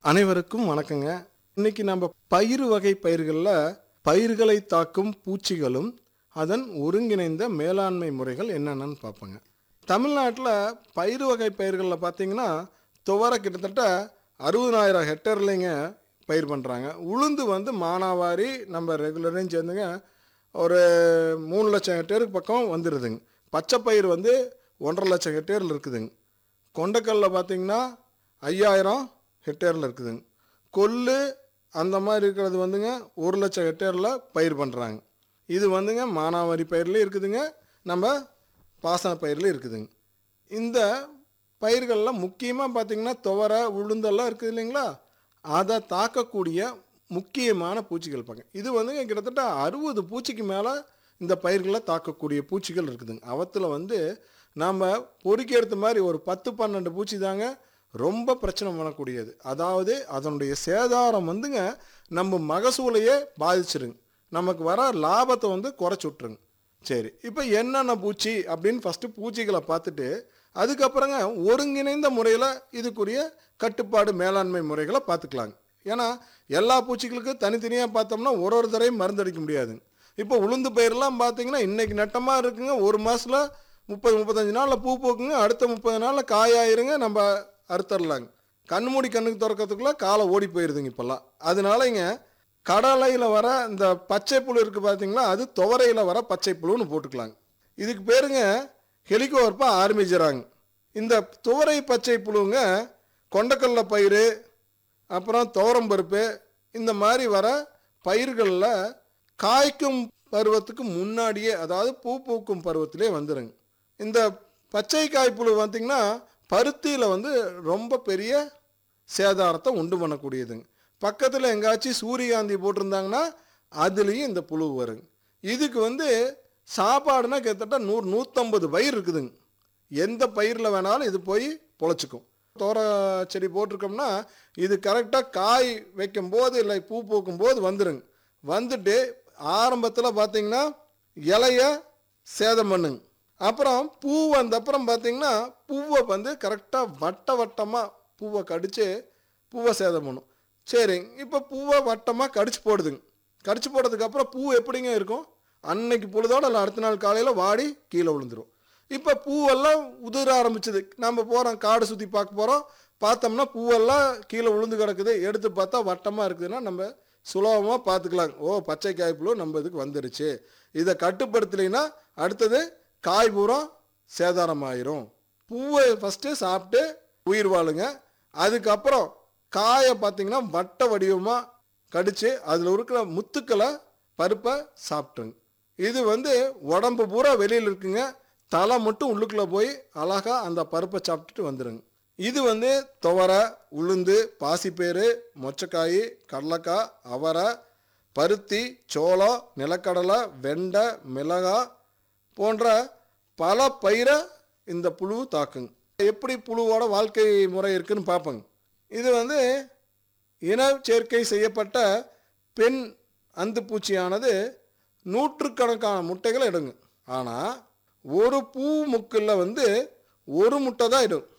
அனைவருக்கும் வணக்கங்க இன்னைக்கு நம்ம பயிர் வகை பயிர்களில் பயிர்களை தாக்கும் பூச்சிகளும் அதன் ஒருங்கிணைந்த மேலாண்மை முறைகள் என்னென்னு பார்ப்போங்க தமிழ்நாட்டில் பயிர் வகை பயிர்களில் பார்த்தீங்கன்னா துவரை கிட்டத்தட்ட அறுபதாயிரம் ஹெக்டர்லைங்க பயிர் பண்ணுறாங்க உளுந்து வந்து மானாவாரி நம்ம ரெகுலரையும் சேர்ந்துங்க ஒரு மூணு லட்சம் ஹெக்டேருக்கு பக்கம் வந்துடுதுங்க பச்சை பயிர் வந்து ஒன்றரை லட்சம் ஹெக்டேரில் இருக்குதுங்க கொண்டக்கல்ல பார்த்தீங்கன்னா ஐயாயிரம் ஹெக்டேரில் இருக்குதுங்க கொள்ளு அந்த மாதிரி இருக்கிறது வந்துங்க ஒரு லட்சம் ஹெக்டேரில் பயிர் பண்ணுறாங்க இது வந்துங்க மானாவாரி பயிர்லேயும் இருக்குதுங்க நம்ம பாசன பயிர்லேயும் இருக்குதுங்க இந்த பயிர்களில் முக்கியமாக பார்த்தீங்கன்னா துவரை உளுந்தெல்லாம் இருக்குது இல்லைங்களா அதை தாக்கக்கூடிய முக்கியமான பூச்சிகள் பாங்க இது வந்துங்க கிட்டத்தட்ட அறுபது பூச்சிக்கு மேலே இந்த பயிர்களை தாக்கக்கூடிய பூச்சிகள் இருக்குதுங்க அவத்தில் வந்து நாம் பொறுக்கி எடுத்த மாதிரி ஒரு பத்து பன்னெண்டு பூச்சி தாங்க ரொம்ப பிரச்சனை பண்ணக்கூடியது அதாவது அதனுடைய சேதாரம் வந்துங்க நம்ம மகசூலையே பாதிச்சிருங்க நமக்கு வர லாபத்தை வந்து குறைச்சி விட்ருங்க சரி இப்போ என்னென்ன பூச்சி அப்படின்னு ஃபஸ்ட்டு பூச்சிகளை பார்த்துட்டு அதுக்கப்புறங்க ஒருங்கிணைந்த முறையில் இதுக்குரிய கட்டுப்பாடு மேலாண்மை முறைகளை பார்த்துக்கலாங்க ஏன்னா எல்லா பூச்சிகளுக்கும் தனித்தனியாக பார்த்தோம்னா ஒரு ஒரு தடவையும் மருந்தடிக்க முடியாதுங்க இப்போ உளுந்து பயிரெல்லாம் பார்த்தீங்கன்னா இன்றைக்கி நட்டமாக இருக்குங்க ஒரு மாதத்தில் முப்பது முப்பத்தஞ்சு நாளில் பூ பூக்குங்க அடுத்த முப்பது நாளில் காயாயிருங்க நம்ம அறுத்தரலாங்க கண்ணு மூடி கண்ணுக்கு திறக்கிறதுக்குள்ளே காலை ஓடி போயிடுதுங்க இப்போல்லாம் அதனாலங்க கடலையில் வர இந்த பச்சை புழு இருக்குது பார்த்தீங்களா அது துவரையில் வர பச்சை புழுன்னு போட்டுக்கலாங்க இதுக்கு பேருங்க ஹெலிகோவர்ப்பாக ஆரம்பிச்சிடறாங்க இந்த துவரை பச்சை புழுங்க கொண்டக்கடலை பயிர் அப்புறம் துவரம்பருப்பு இந்த மாதிரி வர பயிர்களில் காய்க்கும் பருவத்துக்கு முன்னாடியே அதாவது பூ பூக்கும் பருவத்திலே வந்துடுங்க இந்த பச்சை காய்ப்புழு பார்த்திங்கன்னா பருத்தியில் வந்து ரொம்ப பெரிய சேதாரத்தை உண்டு பண்ணக்கூடியதுங்க பக்கத்தில் எங்காச்சும் சூரியகாந்தி போட்டிருந்தாங்கன்னா அதுலேயும் இந்த புழு வருங்க இதுக்கு வந்து சாப்பாடுனா கிட்டத்தட்ட நூறு நூற்றம்பது பயிர் இருக்குதுங்க எந்த பயிரில் வேணாலும் இது போய் பொழைச்சிக்கும் தோர செடி போட்டிருக்கோம்னா இது கரெக்டாக காய் வைக்கும் போது இல்லை பூ பூக்கும் போது வந்துடுங்க வந்துட்டு ஆரம்பத்தில் பார்த்தீங்கன்னா இலைய சேதம் பண்ணுங்க அப்புறம் பூ வந்த அப்புறம் பார்த்தீங்கன்னா பூவை வந்து கரெக்டாக வட்ட வட்டமாக பூவை கடித்து பூவை சேதம் பண்ணும் சரிங்க இப்போ பூவை வட்டமாக கடிச்சு போடுதுங்க கடிச்சு போடுறதுக்கப்புறம் பூ எப்படிங்க இருக்கும் அன்னைக்கு பொழுதோட இல்லை அடுத்த நாள் காலையில் வாடி கீழே விழுந்துரும் இப்போ பூவெல்லாம் உதிர ஆரம்பிச்சது நம்ம போகிறோம் காடு சுற்றி பார்க்க போகிறோம் பார்த்தோம்னா பூவெல்லாம் கீழே விழுந்து கிடக்குது எடுத்து பார்த்தா வட்டமாக இருக்குதுன்னா நம்ம சுலபமாக பார்த்துக்கலாம் ஓ பச்சை காய் புழு நம்ம இதுக்கு வந்துருச்சு இதை கட்டுப்படுத்தலைன்னா அடுத்தது காய் பூரா சேதாரம் ஆயிரும் பூவை ஃபஸ்ட்டு சாப்பிட்டு உயிர் வாழுங்க அதுக்கப்புறம் காயை பார்த்தீங்கன்னா வட்ட வடிவமாக கடித்து அதில் இருக்கிற முத்துக்களை பருப்பை சாப்பிட்டுங்க இது வந்து உடம்பு பூரா வெளியில் இருக்குங்க தலை மட்டும் உள்ளுக்குள்ளே போய் அழகாக அந்த பருப்பை சாப்பிட்டுட்டு வந்துடுங்க இது வந்து துவரை உளுந்து பாசிப்பேறு மொச்சக்காய் கடலக்காய் அவரை பருத்தி சோளம் நிலக்கடலை வெண்டை மிளகாய் போன்ற பல பயிரை இந்த புழு தாக்குங்க எப்படி புழுவோட வாழ்க்கை முறை இருக்குன்னு பார்ப்போங்க இது வந்து இன சேர்க்கை செய்யப்பட்ட பெண் அந்துப்பூச்சியானது நூற்றுக்கணக்கான முட்டைகளை இடுங்க ஆனால் ஒரு பூ முக்கில் வந்து ஒரு முட்டை தான் இடும்